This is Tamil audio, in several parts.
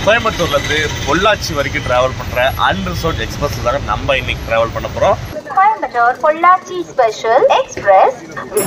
கோயம்புத்தூர்லேருந்து பொள்ளாச்சி வரைக்கும் ட்ராவல் பண்ணுற அன்ரிசோர்ட் எக்ஸ்பிரஸ் தாங்க நம்ம இன்னைக்கு ட்ராவல் பண்ண போகிறோம் Coimbatore Pollachi Special Express.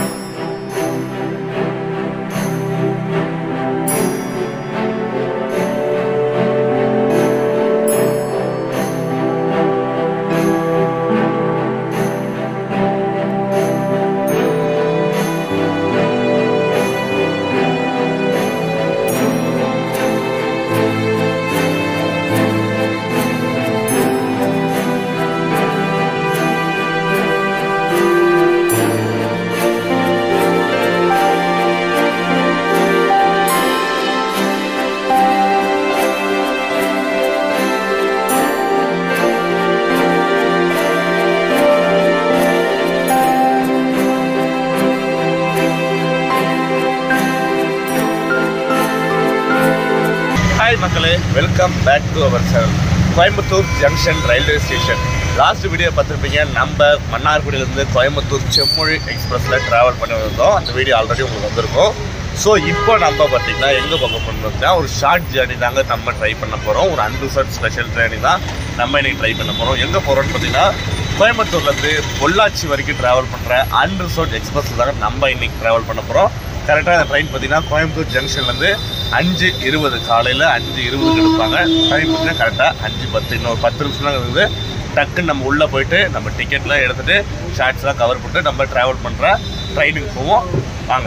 Hi மக்களே welcome back to our channel Coimbatore junction railway station last video பார்த்துருப்பீங்க நம்ம மன்னார்குடியிலேருந்து கோயம்புத்தூர் செம்மொழி எக்ஸ்பிரஸில் ட்ராவல் பண்ணி வந்தோம் அந்த வீடியோ ஆல்ரெடி உங்களுக்கு வந்திருக்கும் ஸோ இப்போ நம்ம பார்த்தீங்கன்னா எங்கே பார்க்க போகிறோம்னா ஒரு ஷார்ட் ஜேர்னி தாங்க நம்ம ட்ரை பண்ண போகிறோம் ஒரு அன்ரிசர்ட் ஸ்பெஷல் ஜேர்னி தான் நம்ம இன்னைக்கு ட்ரை பண்ண போகிறோம் எங்கே போகிறோம்னு பார்த்தீங்கன்னா கோயம்புத்தூர்லேருந்து பொள்ளாச்சி வரைக்கும் ட்ராவல் பண்ணுற அன்ரிசர்ட் எக்ஸ்பிரஸ் தாங்க நம்ம இன்னைக்கு ட்ராவல் பண்ண போகிறோம் கரெக்டாக அந்த ட்ரெயின் பார்த்தீங்கன்னா கோயம்புத்தூர் ஜங்ஷன்லேருந்து அஞ்சு இருபது காலையில் அஞ்சு இருபதுக்கு எடுப்பாங்க டைம் பார்த்தீங்கன்னா கரெக்டாக அஞ்சு பத்து இன்னொரு பத்து நிமிஷம் தான் இருக்குது டக்குன்னு நம்ம உள்ளே போயிட்டு நம்ம டிக்கெட்லாம் எடுத்துகிட்டு ஷார்ட்ஸ்லாம் கவர் பண்ணிட்டு நம்ம ட்ராவல் பண்ணுற ட்ரெயினுக்கு போவோம் வாங்க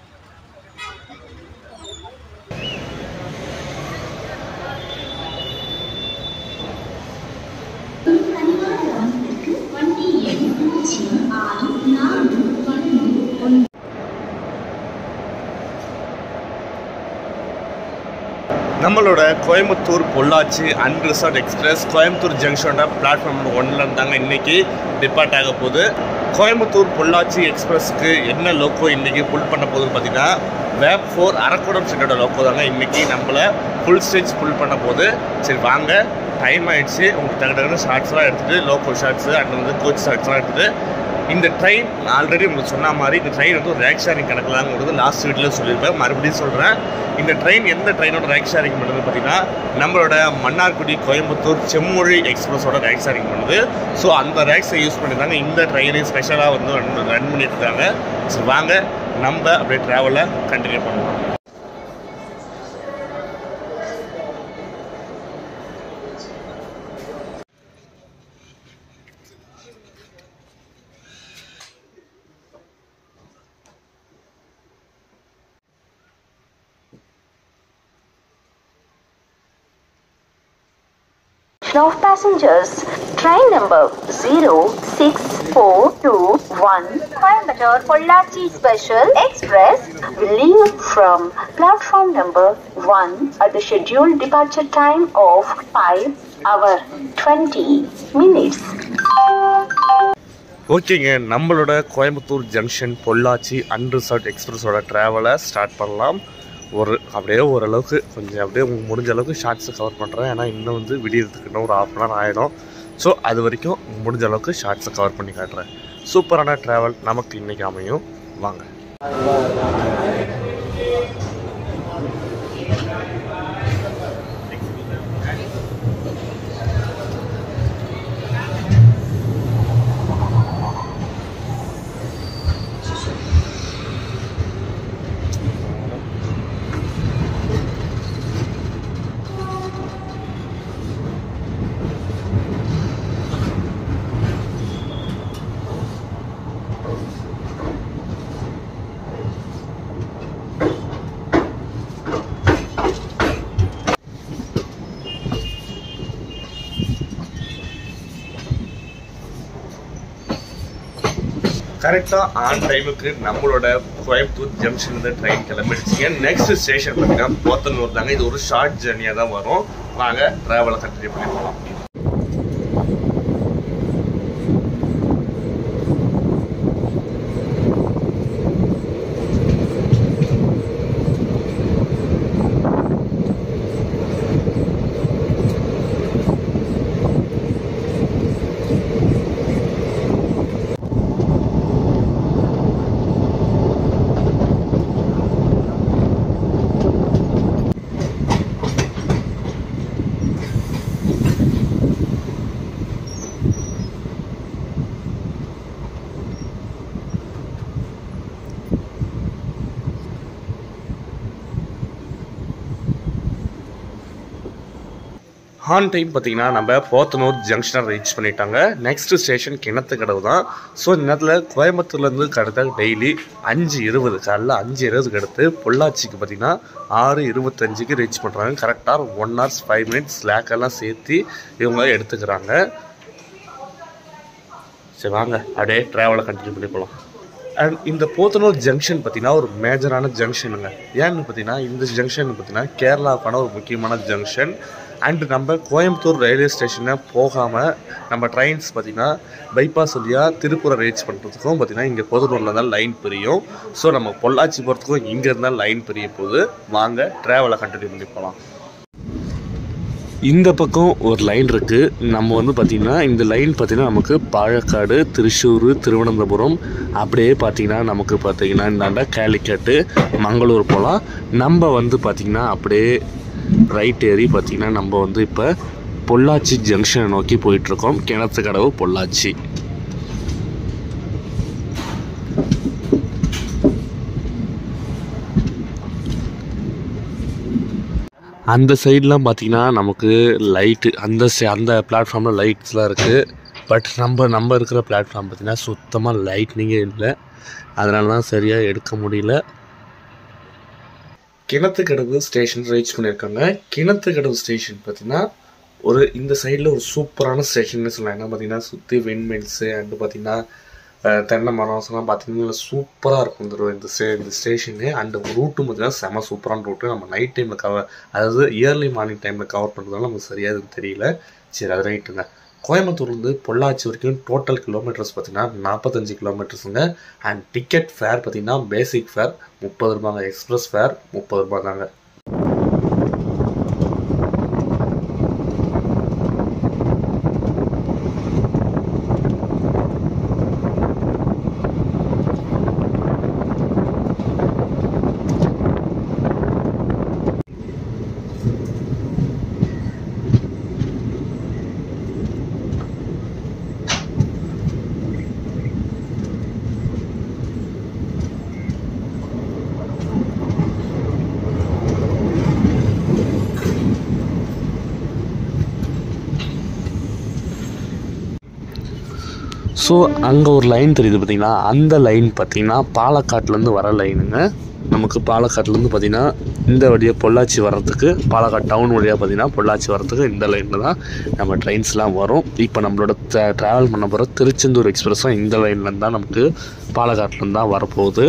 நம்மளோட கோயம்புத்தூர் பொள்ளாச்சி அன்ரிசர்ட் எக்ஸ்பிரஸ் கோயம்புத்தூர் ஜங்ஷனோட பிளாட்ஃபார்ம் நம்பர் ஒன்ல இருந்தாங்க இன்னைக்கு டிபார்ட் ஆக போகுது கோயம்புத்தூர் பொள்ளாச்சி எக்ஸ்பிரஸ்க்கு என்ன லோக்கோ இன்னைக்கு புல் பண்ண போகுதுன்னு பார்த்தீங்கன்னா வேப் ஃபோர் அரக்கோடம் செட்டோட லோக்கோ தாங்க இன்னைக்கு நம்மள ஃபுல் ஸ்டேஜ் புல் பண்ண போகுது சரி வாங்க டைம் ஆயிடுச்சு உங்களுக்கு தகுந்த தகுந்த ஷார்ட்ஸ்லாம் எடுத்துகிட்டு லோக்கோ ஷார்ட்ஸு அண்ட் வந்து கோச் ஷார்ட்ஸ்லாம் எடுத்துகிட்டு இந்த ட்ரெயின் ஆல்ரெடி உங்களுக்கு சொன்ன மாதிரி இந்த ட்ரெயின் வந்து ஒரு ரேக் ஷேரிங் கணக்கிலாங்கிறது லாஸ்ட் வீட்டில் சொல்லியிருப்பேன் மறுபடியும் சொல்கிறேன் இந்த ட்ரெயின் எந்த ட்ரெயினோட ரேக் ஷேரிங் பண்ணுது பார்த்தீங்கன்னா நம்மளோட மன்னார்குடி கோயம்புத்தூர் செம்மொழி எக்ஸ்பிரஸோட ரேக் ஷேரிங் பண்ணுது ஸோ அந்த ரேக்ஸை யூஸ் பண்ணி தாங்க இந்த ட்ரெயினை ஸ்பெஷலாக வந்து ரன் ரன் பண்ணிட்டு இருக்காங்க ஸோ வாங்க நம்ம அப்படியே ட்ராவலை கண்டினியூ பண்ணுவோம் Now passengers, train number 06421 Coimbatore Pollachi Special Express will leave from platform number 1 at the scheduled departure time of 5 hour 20 minutes. ஓகேங்க நம்மளோட கோயம்புத்தூர் ஜங்ஷன் பொள்ளாச்சி அன்ரிசர்ட் எக்ஸ்பிரஸோட ட்ராவலை ஸ்டார்ட் பண்ணலாம் ஒரு அப்படியே ஓரளவுக்கு கொஞ்சம் அப்படியே உங்களுக்கு முடிஞ்ச அளவுக்கு ஷார்ட்ஸை கவர் பண்ணுறேன் ஏன்னா இன்னும் வந்து விடியறதுக்கு இன்னும் ஒரு ஆஃப் அன் ஹவர் ஆகிடும் ஸோ அது வரைக்கும் முடிஞ்ச அளவுக்கு ஷார்ட்ஸை கவர் பண்ணி காட்டுறேன் சூப்பரான ட்ராவல் நமக்கு இன்றைக்கி அமையும் வாங்க கரெக்டாக ஆன் டைமுக்கு நம்மளோட கோயம்புத்தூர் ஜங்ஷன்லேருந்து ட்ரெயின் கிளம்பிடுச்சுங்க நெக்ஸ்ட் ஸ்டேஷன் பார்த்தீங்கன்னா போத்தனூர் தாங்க இது ஒரு ஷார்ட் ஜர்னியாக தான் வரும் வாங்க ட்ராவலை கண்டினியூ பண்ணி போகலாம் ஆன் டைம் பார்த்தீங்கன்னா நம்ம போத்தனூர் ஜங்ஷனை ரீச் பண்ணிட்டாங்க நெக்ஸ்ட் ஸ்டேஷன் கிணத்துக்கடவு தான் ஸோ இந்த நேரத்தில் கோயம்புத்தூர்லேருந்து கடத்த டெய்லி அஞ்சு இருபது காலைல அஞ்சு இருபதுக்கு அடுத்து பொள்ளாச்சிக்கு பார்த்தீங்கன்னா ஆறு இருபத்தஞ்சுக்கு ரீச் பண்ணுறாங்க கரெக்டாக ஒன் ஹவர்ஸ் ஃபைவ் மினிட்ஸ் ஸ்லாக்கெல்லாம் சேர்த்து இவங்க எடுத்துக்கிறாங்க சரி வாங்க அப்படியே ட்ராவலை கண்டினியூ பண்ணி போகலாம் அண்ட் இந்த போத்தனூர் ஜங்ஷன் பார்த்தீங்கன்னா ஒரு மேஜரான ஜங்ஷனுங்க ஏன்னு பார்த்தீங்கன்னா இந்த ஜங்ஷன் பார்த்தீங்கன்னா கேரளாவுக்கான ஒரு முக்கியமான ஜங்ஷன் அண்ட் நம்ம கோயம்புத்தூர் ரயில்வே ஸ்டேஷனை போகாமல் நம்ம ட்ரெயின்ஸ் பார்த்தீங்கன்னா பைபாஸ் வழியாக திருப்பூரை ரீச் பண்ணுறதுக்கும் பார்த்தீங்கன்னா இங்கே போத்தனூரில் தான் லைன் பிரியும் ஸோ நம்ம பொள்ளாச்சி போகிறதுக்கும் இங்கே இருந்தால் லைன் பிரிய போகுது வாங்க ட்ராவலை கண்டினியூ பண்ணி போகலாம் இந்த பக்கம் ஒரு லைன் இருக்குது நம்ம வந்து பார்த்திங்கன்னா இந்த லைன் பார்த்திங்கன்னா நமக்கு பாலக்காடு திருச்சூர் திருவனந்தபுரம் அப்படியே பார்த்திங்கன்னா நமக்கு பார்த்திங்கன்னா இந்தாண்ட கேலிக்கட்டு மங்களூர் போகலாம் நம்ம வந்து பார்த்திங்கன்னா அப்படியே ரைட் ஏறி பார்த்திங்கன்னா நம்ம வந்து இப்போ பொள்ளாச்சி ஜங்ஷனை நோக்கி போயிட்டுருக்கோம் கிணத்து கடவு பொள்ளாச்சி அந்த சைட்லாம் பார்த்தீங்கன்னா நமக்கு லைட்டு அந்த சை- அந்த பிளாட்ஃபார்மில் லைட்ஸ்லாம் இருக்குது பட் நம்ம நம்ம இருக்கிற பிளாட்ஃபார்ம் பார்த்தீங்கன்னா சுத்தமாக லைட்னிங்கே இல்லை அதனால தான் சரியாக எடுக்க முடியல கிணத்துக்கடவு ஸ்டேஷன் ரீச் பண்ணியிருக்காங்க கிணத்துக்கடவு ஸ்டேஷன் பார்த்தீங்கன்னா ஒரு இந்த சைடில் ஒரு சூப்பரான ஸ்டேஷன் சொல்லலாம் என்ன பார்த்தீங்கன்னா சுற்றி விண்மில்ஸு அண்டு பார்த்தீங்கன்னா அஹ், தென்னை மரம்லாம் பார்த்தீங்கன்னா சூப்பராக இருக்கும் இந்த ரோ- இந்த ஸ்டே இந்த ஸ்டேஷனு அண்ட் ரூட்டும் பார்த்தீங்கன்னா செம சூப்பரான ரூட்டு நம்ம நைட் டைமில் கவர் அதாவது இயர்லி மார்னிங் டைமில் கவர் பண்ணுறதுனால நமக்கு சரியாக எதுவும் தெரியல சரி அது ரைட்டுங்க கோயம்புத்தூர்லேருந்து பொள்ளாச்சி வரைக்கும் டோட்டல் கிலோமீட்டர்ஸ் பார்த்தீங்கன்னா நாற்பத்தஞ்சு கிலோமீட்டர்ஸுங்க அண்ட் டிக்கெட் ஃபேர் பார்த்தீங்கன்னா பேசிக் ஃபேர் முப்பது ரூபாங்க எக்ஸ்பிரஸ் ஃபேர் முப்பது ரூபாய் தாங்க ஸோ அங்கே ஒரு லைன் தெரியுது பார்த்தீங்கன்னா அந்த லைன் பார்த்தீங்கன்னா பாலக்காட்லேருந்து வர லைனுங்க நமக்கு பாலக்காட்லேருந்து பார்த்தீங்கன்னா இந்த வழியாக பொள்ளாச்சி வர்றதுக்கு பாலக்காடு டவுன் வழியாக பார்த்தீங்கன்னா பொள்ளாச்சி வர்றதுக்கு இந்த லைனில் தான் நம்ம ட்ரெயின்ஸ்லாம் வரும் இப்போ நம்மளோட ட்ராவல் பண்ண போகிற திருச்செந்தூர் எக்ஸ்பிரஸும் இந்த லைன்லேருந்து தான் நமக்கு பாலக்காட்லேருந்து தான் வரப்போகுது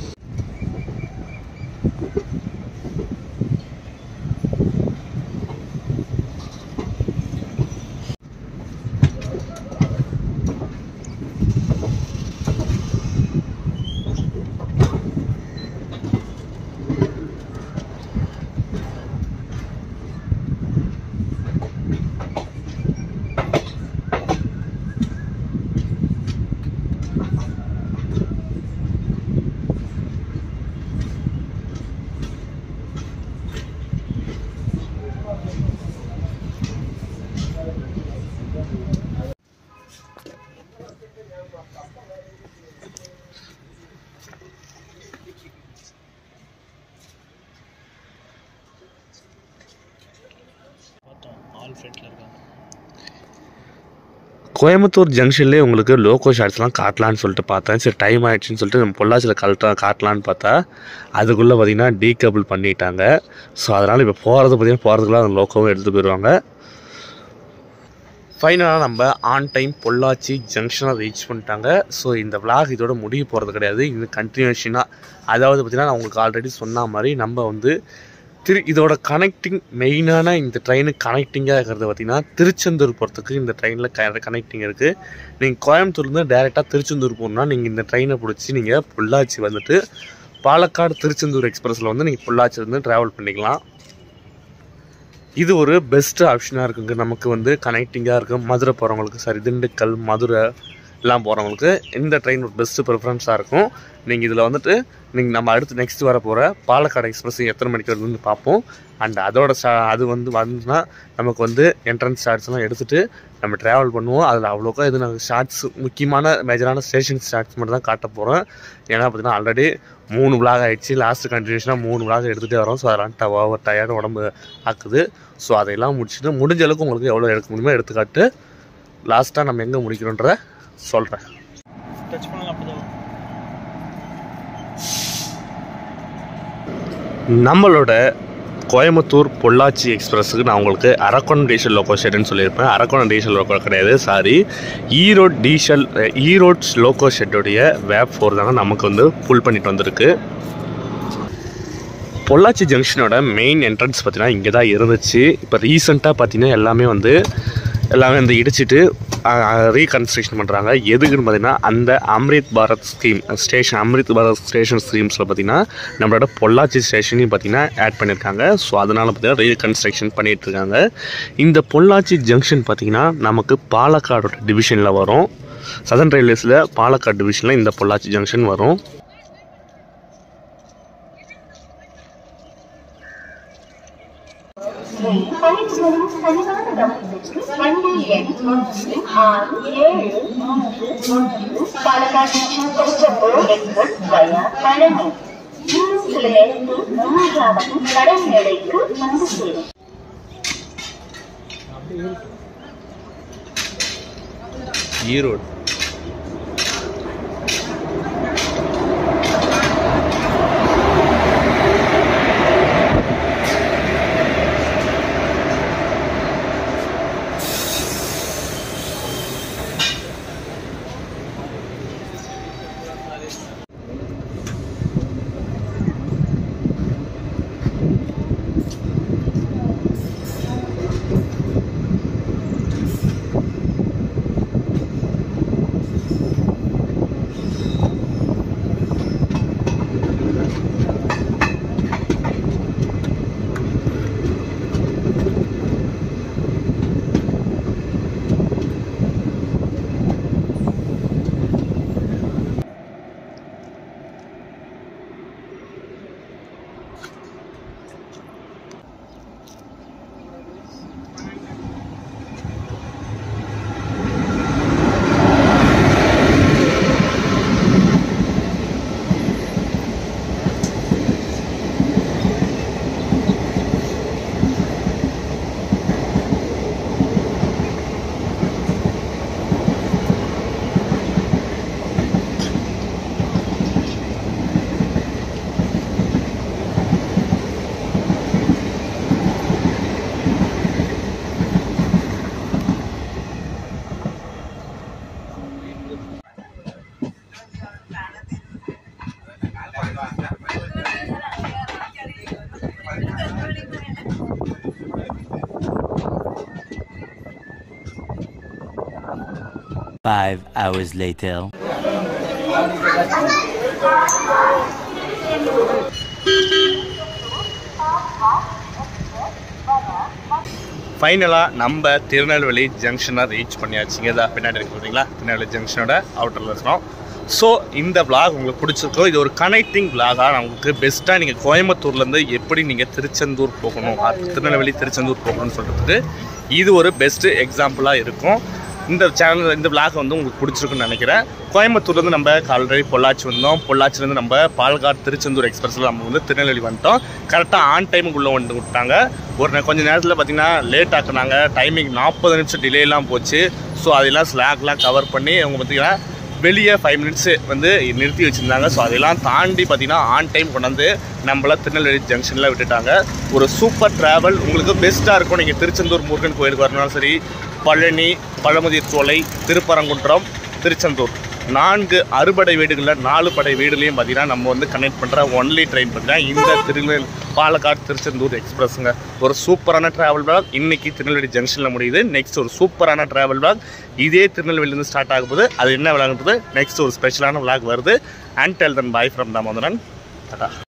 கோயம்புத்தூர் ஜங்ஷன்லேயே உங்களுக்கு லோக்கோ ஷாட்ஸ்லாம் காட்டலான்னு சொல்லிட்டு பார்த்தேன் சரி டைம் ஆயிடுச்சுன்னு சொல்லிட்டு நம்ம பொள்ளாச்சியில் கலட்டா காட்டலான்னு பார்த்தா அதுக்குள்ளே பார்த்தீங்கன்னா டீகபிள் பண்ணிட்டாங்க ஸோ அதனால் இப்போ போகிறது பார்த்தீங்கன்னா போகிறதுக்குள்ள அந்த லோக்கோவும் எடுத்துகிட்டு போயிடுவாங்க ஃபைனலாக நம்ம ஆன் டைம் பொள்ளாச்சி ஜங்ஷனை ரீச் பண்ணிட்டாங்க ஸோ இந்த vlog இதோட முடிய போகிறது கிடையாது இது கண்டினியூஷனாக அதாவது பார்த்திங்கன்னா நான் உங்களுக்கு ஆல்ரெடி சொன்ன மாதிரி நம்ம வந்து திரு இதோட கனெக்டிங் மெயினான இந்த ட்ரெயினுக்கு கனெக்டிங்காக இருக்கிறது பார்த்திங்கன்னா திருச்செந்தூர் போகிறதுக்கு இந்த ட்ரெயினில் க கனெக்டிங் இருக்குது நீங்கள் கோயம்புத்தூர்லேருந்து டேரெக்டாக திருச்செந்தூர் போகணுன்னா நீங்கள் இந்த ட்ரெயினை பிடிச்சி நீங்கள் பொள்ளாச்சி வந்துட்டு பாலக்காடு திருச்செந்தூர் எக்ஸ்பிரஸில் வந்து நீங்கள் பொள்ளாச்சிலேருந்து ட்ராவல் பண்ணிக்கலாம் இது ஒரு பெஸ்ட் ஆப்ஷனாக இருக்குங்க நமக்கு வந்து கனெக்டிங்காக இருக்கும் மதுரை போகிறவங்களுக்கு சரி திண்டுக்கல் மதுரை எல்லாம் போகிறவங்களுக்கு இந்த ட்ரெயின் ஒரு பெஸ்ட்டு ப்ரிஃபரன்ஸாக இருக்கும் நீங்கள் இதில் வந்துட்டு நீங்கள் நம்ம அடுத்து நெக்ஸ்ட் வர போகிற பாலக்காடு எக்ஸ்பிரஸ் எத்தனை மணிக்கு வருதுன்னு பார்ப்போம் அண்ட் அதோட சா அது வந்து வந்துன்னா நமக்கு வந்து என்ட்ரன்ஸ் சார்ஜ்லாம் எடுத்துகிட்டு நம்ம ட்ராவல் பண்ணுவோம் அதில் அவ்வளோக்கா இது நாங்கள் ஷார்ட்ஸ் முக்கியமான மேஜரான ஸ்டேஷன் ஷார்ட்ஸ் மட்டும் தான் காட்ட போகிறோம் ஏன்னா பார்த்தீங்கன்னா ஆல்ரெடி மூணு விளாக் ஆயிடுச்சு லாஸ்ட் கண்டினியூஷனாக மூணு விளாக் எடுத்துகிட்டே வரோம் ஸோ அதெல்லாம் ட ஓவர் டயர்டு உடம்பு ஆக்குது ஸோ அதையெல்லாம் முடிச்சுட்டு முடிஞ்ச அளவுக்கு உங்களுக்கு எவ்வளோ எடுக்க முடியுமோ எடுத்துக்காட்டு லாஸ்ட்டாக நம்ம எங்கே முடிக்கிறோன்றத சொல்கிறேன் டச் பண்ணலாம் அப்பதான் நம்மளோட கோயம்புத்தூர் பொள்ளாச்சி எக்ஸ்பிரஸுக்கு நான் உங்களுக்கு அரக்கோணம் டீசல் லோக்கோ ஷெட்டுன்னு சொல்லியிருப்பேன் அரக்கோணம் டீசல் லோக்கோ கிடையாது sorry Erode diesel Erode's loco ஷெட்டுடைய வேப் ஃபோர் தாங்க நமக்கு வந்து புல் பண்ணிட்டு வந்திருக்கு பொள்ளாச்சி ஜங்ஷனோட மெயின் என்ட்ரன்ஸ் பார்த்தீங்கன்னா இங்கே தான் இருந்துச்சு இப்போ ரீசெண்டாக பார்த்தீங்கன்னா எல்லாமே வந்து எல்லாமே வந்து இடிச்சிட்டு ரீகன்ஸ்ட்ரக்ஷன் பண்ணுறாங்க எதுக்குன்னு பார்த்தீங்கன்னா அந்த Amrit Bharat scheme station Amrit Bharat station ஸ்கீம்ஸில் பார்த்தீங்கன்னா நம்மளோட பொள்ளாச்சி ஸ்டேஷனையும் பார்த்தீங்கன்னா ஆட் பண்ணியிருக்காங்க ஸோ அதனால் பார்த்தீங்கன்னா ரீகன்ஸ்ட்ரக்ஷன் பண்ணிகிட்டு இருக்காங்க இந்த பொள்ளாச்சி ஜங்ஷன் பார்த்தீங்கன்னா நமக்கு பாலக்காடோட டிவிஷனில் வரும் சதன் ரயில்வேஸில் பாலக்காடு டிவிஷனில் இந்த பொள்ளாச்சி ஜங்ஷன் வரும் பயணிகளின் சரிவான கவனத்திற்கு வண்டி எண் ஒன்று ஆறு ஏழு மூன்று ஒன்று பாலக்காடு திருச்செந்தூர் எக்ஸ்பிரஸ் வயா பழனி இன்னும் சில நேரத்தில் மூன்றாவது கடல் நிலைக்கு வந்து சேரும் ஈரோடு Five hours later. ஃபைனலாக நம்ம திருநெல்வேலி ஜங்ஷனை ரீச் பண்ணியாச்சுங்க இதான் பின்னாடி இருக்கு பார்த்தீங்களா திருநெல்வேலி ஜங்ஷனோட அவுட்டரில் இருக்கிறோம் ஸோ இந்த vlog உங்களுக்கு பிடிச்சிருக்கோ இது ஒரு கனெக்டிங் vlog-ஆ உங்களுக்கு பெஸ்ட்டாக நீங்கள் கோயம்புத்தூர்லேருந்து எப்படி நீங்கள் திருச்செந்தூர் போகணும் அது திருநெல்வேலி திருச்செந்தூர் போகணும்னு சொல்கிறதுக்கு இது ஒரு பெஸ்ட்டு எக்ஸாம்பிளாக இருக்கும் இந்த சேனல் இந்த vlog வந்து உங்களுக்கு பிடிச்சிருக்குன்னு நினைக்கிறேன் கோயம்புத்தூர்லேருந்து நம்ம ஆல்ரெடி பொள்ளாச்சி வந்தோம் பொள்ளாச்சிலேருந்து நம்ம பால்காட் திருச்செந்தூர் எக்ஸ்பிரஸில் நம்ம வந்து திருநெல்வேலி வந்துட்டோம் கரெக்டாக ஆன் டைமுக்குள்ளே வந்து விட்டாங்க ஒரு நே- கொஞ்ச நேரத்தில் பார்த்தீங்கன்னா லேட் ஆக்குனாங்க டைமிங் நாற்பது நிமிஷம் டிலேலாம் போச்சு ஸோ அதெல்லாம் ஸ்லாக்லாம் கவர் பண்ணி அவங்க பார்த்தீங்கன்னா வெளியே ஃபைவ் மினிட்ஸு வந்து நிறுத்தி வச்சுருந்தாங்க ஸோ அதெல்லாம் தாண்டி பார்த்தீங்கன்னா ஆன் டைம் கொண்டாந்து நம்மள திருநெல்வேலி ஜங்ஷனில் விட்டுட்டாங்க ஒரு சூப்பர் ட்ராவல் உங்களுக்கு பெஸ்ட்டாக இருக்கும் நீங்கள் திருச்செந்தூர் முருகன் கோயிலுக்கு வரணும்னாலும் சரி பழனி பழமுதிர் சோலை திருப்பரங்குன்றம் திருச்செந்தூர் நான்கு அறுபடை வீடுகளில் நாலு படை வீடுலையும் பார்த்தீங்கன்னா நம்ம வந்து கனெக்ட் பண்ணுற ஒன்லி ட்ரெயின் பார்த்தீங்கன்னா இந்த திருநெல் பாலக்காடு திருச்செந்தூர் எக்ஸ்பிரஸுங்க ஒரு சூப்பரான ட்ராவல் பிளாக் இன்னைக்கு திருநெல்வேலி ஜங்ஷனில் முடியுது நெக்ஸ்ட் ஒரு சூப்பரான ட்ராவல் பிளாக் இதே திருநெல்வேலியிலேருந்து ஸ்டார்ட் ஆக போகுது அது என்ன விளாகுறது நெக்ஸ்ட் ஒரு ஸ்பெஷலான விளாக் வருது and till then bye from Damodaran Tata